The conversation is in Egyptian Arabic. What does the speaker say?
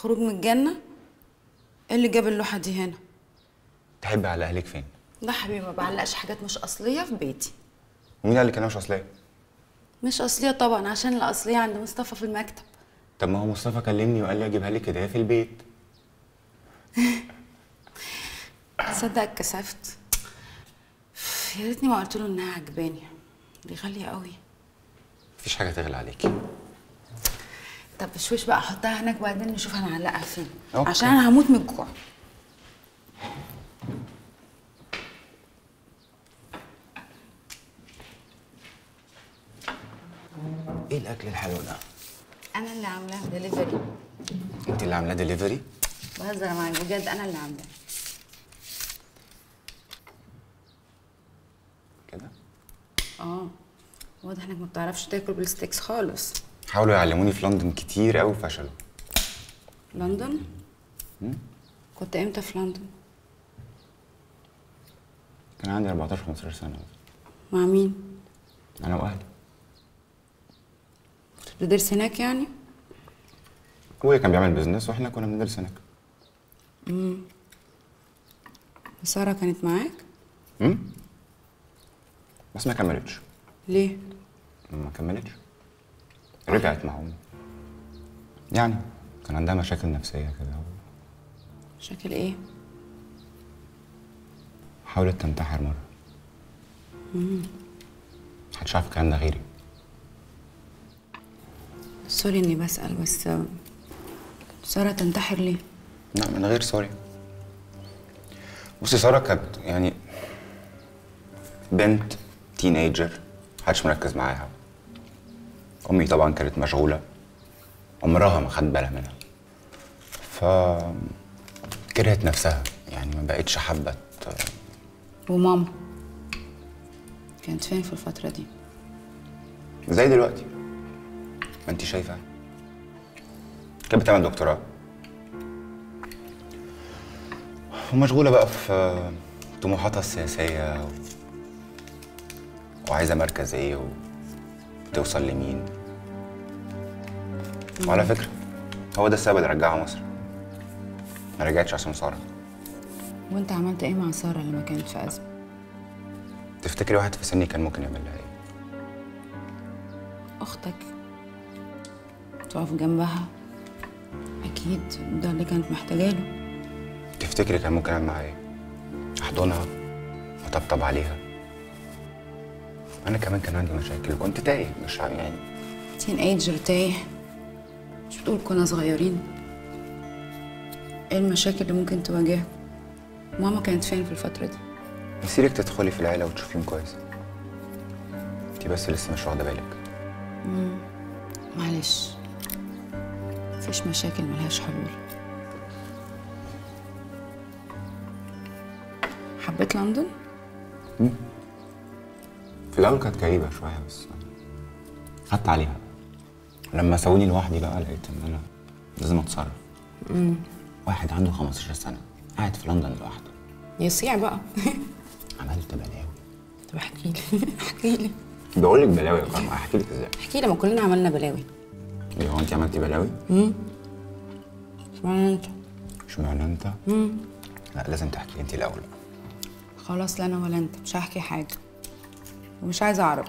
خروج من الجنه ايه اللي جاب اللوحه دي هنا تحب على اهلك فين لا حبيبي ما بعلقش حاجات مش اصليه في بيتي ومين قال لك انا مش اصليه مش اصليه طبعا عشان الاصليه عند مصطفى في المكتب طب ما هو مصطفى كلمني وقال لي اجيبها لك هديه في البيت تصدق اتكسفت يا ريتني ما قلت له انها عجباني دي غاليه قوي مفيش حاجه تغلى عليكي طب بشويش بقى احطها هناك وبعدين نشوف هنعلقها فين أوكي. عشان انا هموت من الجوع ايه الاكل الحلو ده انا اللي عاملاها دليفري انت اللي عاملاه دليفري بهزر معاك بجد انا اللي عاملاها كده اه واضح انك ما بتعرفش تاكل بالستيكس خالص حاولوا يعلموني في لندن كتير قوي وفشلوا لندن كنت امتى في لندن كان عندي 14 15 سنه مع مين انا واهلي كنت بتدرس هناك يعني ابويا كان بيعمل بيزنس واحنا كنا بندرس هناك ساره كانت معاك امم بس ما كملتش ليه ما كملتش رجعت مع امي يعني كان عندها مشاكل نفسيه كده شكل ايه حاولت تنتحر مره محدش عارف الكلام ده غيري سوري اني بسال بس ساره تنتحر ليه لا من غير سوري بصي ساره كانت يعني بنت تينيجر محدش مركز معاها امي طبعا كانت مشغوله عمرها ما خد بالها منها ف كرهت نفسها يعني ما بقتش حابه ت- وماما كانت فين في الفتره دي زي دلوقتي ما انت شايفه كانت بتعمل دكتوراه ومشغوله بقى في طموحاتها السياسيه و... وعايزه مركز ايه وتوصل لمين وعلى فكره هو ده السبب اللي رجعها مصر ما رجعتش عشان ساره وانت عملت ايه مع ساره لما كانت في ازمه تفتكري واحد في سني كان ممكن يعمل لها ايه اختك تقف جنبها اكيد ده اللي كانت محتاجه له تفتكري كان ممكن اعمل معاها ايه احضنها وطبطب عليها انا كمان كان عندي مشاكل كنت تايه مش ع- يعني تين ايجر تايه مش بتقول كنا صغيرين ايه المشاكل اللي ممكن تواجهكم ماما كانت فين في الفتره دي مسيرك تدخلي في العيله وتشوفيهم كويس انت بس لسه مش واخده بالك معلش مفيش مشاكل ملهاش حلول حبيت لندن في الاول كانت كئيبه شويه بس خدت عليها لما سووني لوحدي بقى لقيت ان انا لازم اتصرف واحد عنده 15 سنه قاعد في لندن لوحده يصيع بقى عملت بلاوي طب احكي لي احكي لي بقول لك بلاوي يا كرم احكي لك ازاي احكي لي ما كلنا عملنا بلاوي ايه هو انت عملتي بلاوي اشمعنى انت اشمعنى انت لا لازم تحكي انت الاول خلاص لا انا ولا انت مش هحكي حاجه ومش عايزه اعرف